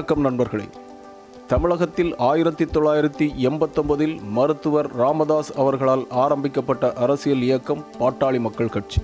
வணக்கம் நண்பர்களே தமிழகத்தில் ஆயிரத்தி தொள்ளாயிரத்தி எண்பத்தொன்பதில் மருத்துவர் ராமதாஸ் அவர்களால் ஆரம்பிக்கப்பட்ட அரசியல் இயக்கம் பாட்டாளி மக்கள் கட்சி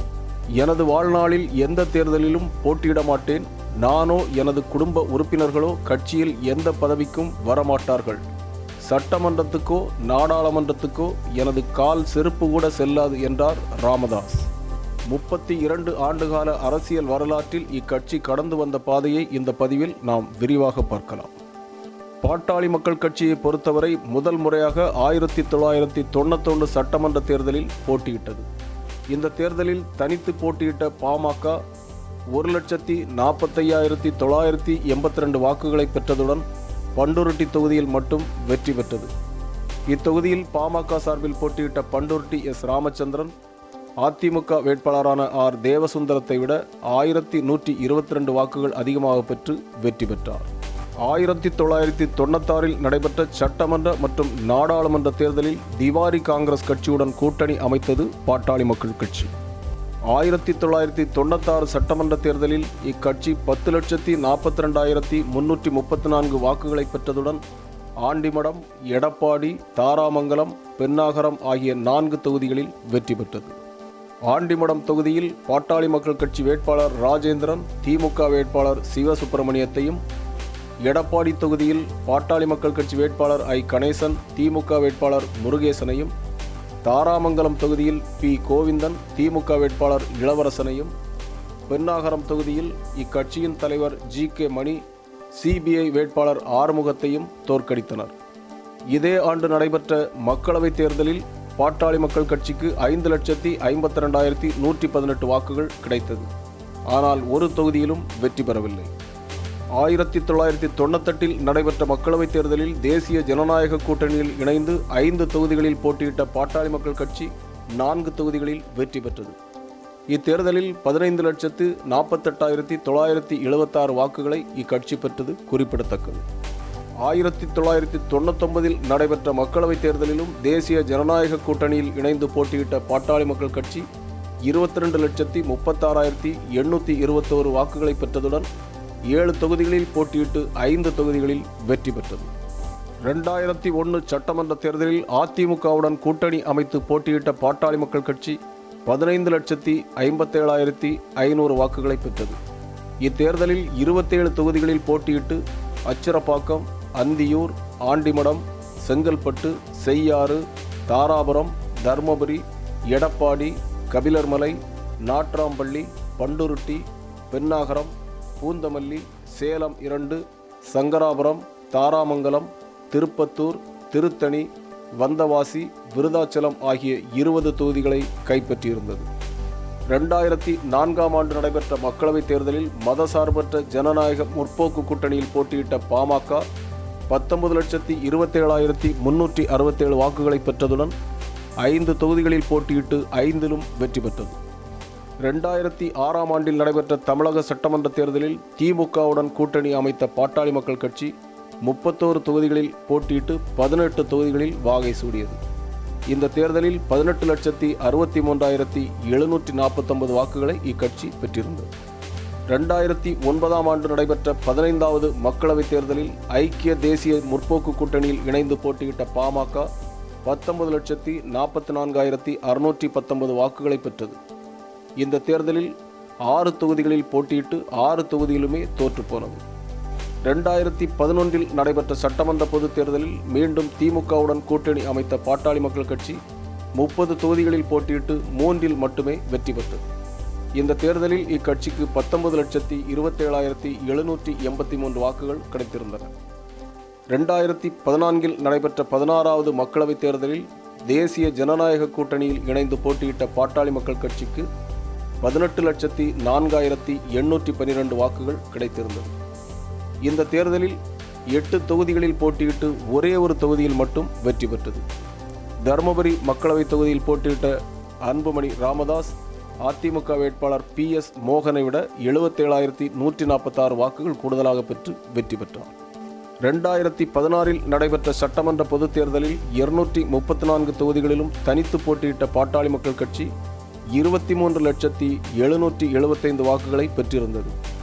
எனது வாழ்நாளில் எந்த தேர்தலிலும் போட்டியிட மாட்டேன் நானோ எனது குடும்ப உறுப்பினர்களோ கட்சியில் எந்த பதவிக்கும் வரமாட்டார்கள் சட்டமன்றத்துக்கோ நாடாளுமன்றத்துக்கோ எனது கால் செருப்பு கூட செல்லாது என்றார் ராமதாஸ் முப்பத்தி இரண்டு ஆண்டுகால அரசியல் வரலாற்றில் இக்கட்சி கடந்து வந்த பாதையை இந்த பதிவில் நாம் விரிவாக பார்க்கலாம் பாட்டாளி மக்கள் கட்சியை பொறுத்தவரை முதல் முறையாக ஆயிரத்தி தொள்ளாயிரத்தி தொண்ணூத்தொன்று சட்டமன்ற தேர்தலில் போட்டியிட்டது இந்த தேர்தலில் தனித்து போட்டியிட்ட பாமக ஒரு லட்சத்தி நாற்பத்தையாயிரத்தி தொள்ளாயிரத்தி எண்பத்தி ரெண்டு வாக்குகளை பெற்றதுடன் பண்டுருட்டி தொகுதியில் மட்டும் வெற்றி பெற்றது இத்தொகுதியில் பாமக சார்பில் போட்டியிட்ட பண்டுருட்டி எஸ் ராமச்சந்திரன் அதிமுக வேட்பாளரான ஆர் தேவசுந்தரத்தை விட ஆயிரத்தி நூற்றி இருபத்தி ரெண்டு வாக்குகள் அதிகமாக பெற்று வெற்றி பெற்றார் ஆயிரத்தி தொள்ளாயிரத்தி தொண்ணூத்தாறில் நடைபெற்ற சட்டமன்ற மற்றும் நாடாளுமன்ற தேர்தலில் திவாரி காங்கிரஸ் கட்சியுடன் கூட்டணி அமைத்தது பாட்டாளி மக்கள் கட்சி ஆயிரத்தி தொள்ளாயிரத்தி தொண்ணூத்தாறு சட்டமன்ற தேர்தலில் இக்கட்சி பத்து லட்சத்தி நாற்பத்தி ரெண்டாயிரத்தி முன்னூற்றி முப்பத்தி நான்கு வாக்குகளை பெற்றதுடன் ஆண்டிமடம் எடப்பாடி தாராமங்கலம் பென்னாகரம் ஆகிய நான்கு தொகுதிகளில் வெற்றி பெற்றது ஆண்டிமடம் தொகுதியில் பாட்டாளி மக்கள் கட்சி வேட்பாளர் ராஜேந்திரன் திமுக வேட்பாளர் சிவசுப்பிரமணியத்தையும் எடப்பாடி தொகுதியில் பாட்டாளி மக்கள் கட்சி வேட்பாளர் ஐ கணேசன் திமுக வேட்பாளர் முருகேசனையும் தாராமங்கலம் தொகுதியில் பி கோவிந்தன் திமுக வேட்பாளர் இளவரசனையும் பென்னாகரம் தொகுதியில் இக்கட்சியின் தலைவர் ஜி கே மணி சிபிஐ வேட்பாளர் ஆறுமுகத்தையும் தோற்கடித்தனர் இதே ஆண்டு நடைபெற்ற மக்களவைத் தேர்தலில் பாட்டாளி மக்கள் கட்சிக்கு ஐந்து லட்சத்தி ஐம்பத்தி ரெண்டாயிரத்தி நூற்றி பதினெட்டு வாக்குகள் கிடைத்தது ஆனால் ஒரு தொகுதியிலும் வெற்றி பெறவில்லை ஆயிரத்தி தொள்ளாயிரத்தி தொண்ணூத்தெட்டில் நடைபெற்ற மக்களவைத் தேர்தலில் தேசிய ஜனநாயக கூட்டணியில் இணைந்து ஐந்து தொகுதிகளில் போட்டியிட்ட பாட்டாளி மக்கள் கட்சி நான்கு தொகுதிகளில் வெற்றி பெற்றது இத்தேர்தலில் பதினைந்து லட்சத்து நாற்பத்தெட்டாயிரத்தி தொள்ளாயிரத்தி எழுபத்தாறு வாக்குகளை இக்கட்சி பெற்றது குறிப்பிடத்தக்கது ஆயிரத்தி தொள்ளாயிரத்தி தொண்ணூத்தொன்பதில் நடைபெற்ற மக்களவைத் தேர்தலிலும் தேசிய ஜனநாயக கூட்டணியில் இணைந்து போட்டியிட்ட பாட்டாளி மக்கள் கட்சி இருபத்தி ரெண்டு லட்சத்தி முப்பத்தாறாயிரத்தி எண்ணூற்றி இருபத்தோரு வாக்குகளை பெற்றதுடன் ஏழு தொகுதிகளில் போட்டியிட்டு ஐந்து தொகுதிகளில் வெற்றி பெற்றது ரெண்டாயிரத்தி ஒன்று சட்டமன்ற தேர்தலில் அதிமுகவுடன் கூட்டணி அமைத்து போட்டியிட்ட பாட்டாளி மக்கள் கட்சி பதினைந்து லட்சத்தி ஐம்பத்தேழாயிரத்தி ஐநூறு வாக்குகளை பெற்றது இத்தேர்தலில் இருபத்தேழு தொகுதிகளில் போட்டியிட்டு அச்சிரப்பாக்கம் அந்தியூர் ஆண்டிமடம் செங்கல்பட்டு செய்யாறு தாராபுரம் தர்மபுரி எடப்பாடி கபிலர்மலை நாட்ராம்பள்ளி பண்டுருட்டி பென்னாகரம் பூந்தமல்லி சேலம் இரண்டு சங்கராபுரம் தாராமங்கலம் திருப்பத்தூர் திருத்தணி வந்தவாசி விருதாச்சலம் ஆகிய இருபது தொகுதிகளை கைப்பற்றியிருந்தது ரெண்டாயிரத்தி நான்காம் ஆண்டு நடைபெற்ற மக்களவைத் தேர்தலில் மதசார்பற்ற ஜனநாயக முற்போக்கு கூட்டணியில் போட்டியிட்ட பாமக பத்தொன்பது லட்சத்தி இருபத்தேழாயிரத்தி முன்னூற்றி அறுபத்தேழு வாக்குகளை பெற்றதுடன் ஐந்து தொகுதிகளில் போட்டியிட்டு ஐந்திலும் வெற்றி பெற்றது ரெண்டாயிரத்தி ஆறாம் ஆண்டில் நடைபெற்ற தமிழக சட்டமன்ற தேர்தலில் திமுகவுடன் கூட்டணி அமைத்த பாட்டாளி மக்கள் கட்சி முப்பத்தோரு தொகுதிகளில் போட்டியிட்டு பதினெட்டு தொகுதிகளில் வாகை சூடியது இந்த தேர்தலில் பதினெட்டு லட்சத்தி அறுபத்தி மூன்றாயிரத்தி எழுநூற்றி நாற்பத்தொன்பது வாக்குகளை இக்கட்சி பெற்றிருந்தது ரெண்டாயிரத்தி ஒன்பதாம் ஆண்டு நடைபெற்ற பதினைந்தாவது மக்களவைத் தேர்தலில் ஐக்கிய தேசிய முற்போக்கு கூட்டணியில் இணைந்து போட்டியிட்ட பாமக பத்தொன்பது லட்சத்தி நாற்பத்தி நான்காயிரத்தி அறுநூற்றி பத்தொன்பது வாக்குகளை பெற்றது இந்த தேர்தலில் ஆறு தொகுதிகளில் போட்டியிட்டு ஆறு தொகுதியிலுமே தோற்றுப்போனது ரெண்டாயிரத்தி பதினொன்றில் நடைபெற்ற சட்டமன்ற பொதுத் தேர்தலில் மீண்டும் திமுகவுடன் கூட்டணி அமைத்த பாட்டாளி மக்கள் கட்சி முப்பது தொகுதிகளில் போட்டியிட்டு மூன்றில் மட்டுமே வெற்றி பெற்றது இந்த தேர்தலில் இக்கட்சிக்கு பத்தொன்பது லட்சத்தி இருபத்தேழாயிரத்தி எழுநூற்றி எண்பத்தி மூன்று வாக்குகள் கிடைத்திருந்தன ரெண்டாயிரத்தி பதினான்கில் நடைபெற்ற பதினாறாவது மக்களவைத் தேர்தலில் தேசிய ஜனநாயக கூட்டணியில் இணைந்து போட்டியிட்ட பாட்டாளி மக்கள் கட்சிக்கு பதினெட்டு லட்சத்தி நான்காயிரத்தி எண்ணூற்றி பன்னிரெண்டு வாக்குகள் கிடைத்திருந்தது இந்த தேர்தலில் எட்டு தொகுதிகளில் போட்டியிட்டு ஒரே ஒரு தொகுதியில் மட்டும் வெற்றி பெற்றது தருமபுரி மக்களவைத் தொகுதியில் போட்டியிட்ட அன்புமணி ராமதாஸ் அதிமுக வேட்பாளர் பி எஸ் மோகனை விட எழுபத்தேழாயிரத்தி நூற்றி நாற்பத்தாறு வாக்குகள் கூடுதலாக பெற்று வெற்றி பெற்றார் ரெண்டாயிரத்தி பதினாறில் நடைபெற்ற சட்டமன்ற பொதுத் தேர்தலில் இருநூற்றி முப்பத்தி நான்கு தொகுதிகளிலும் தனித்து போட்டியிட்ட பாட்டாளி மக்கள் கட்சி இருபத்தி மூன்று லட்சத்தி எழுநூற்றி எழுபத்தைந்து வாக்குகளை பெற்றிருந்தது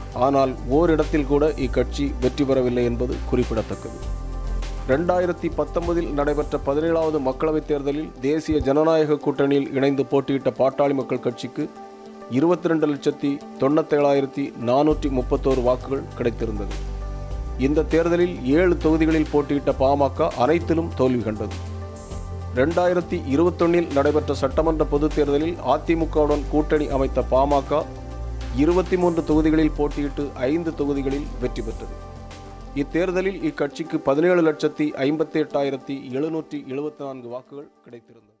ஆனால் ஓரிடத்தில் கூட இக்கட்சி வெற்றி பெறவில்லை என்பது குறிப்பிடத்தக்கது ரெண்டாயிரத்தி பத்தொன்பதில் நடைபெற்ற பதினேழாவது மக்களவைத் தேர்தலில் தேசிய ஜனநாயக கூட்டணியில் இணைந்து போட்டியிட்ட பாட்டாளி மக்கள் கட்சிக்கு இருபத்தி ரெண்டு லட்சத்தி தொண்ணூத்தேழாயிரத்தி நானூற்றி முப்பத்தோரு வாக்குகள் கிடைத்திருந்தது இந்த தேர்தலில் ஏழு தொகுதிகளில் போட்டியிட்ட பாமக அனைத்திலும் தோல்வி கண்டது ரெண்டாயிரத்தி இருபத்தொன்னில் நடைபெற்ற சட்டமன்ற பொதுத் தேர்தலில் அதிமுகவுடன் கூட்டணி அமைத்த பாமக இருபத்தி மூன்று தொகுதிகளில் போட்டியிட்டு ஐந்து தொகுதிகளில் வெற்றி பெற்றது இத்தேர்தலில் இக்கட்சிக்கு பதினேழு லட்சத்தி ஐம்பத்தி எட்டாயிரத்தி எழுநூற்றி எழுபத்தி நான்கு வாக்குகள் கிடைத்திருந்தது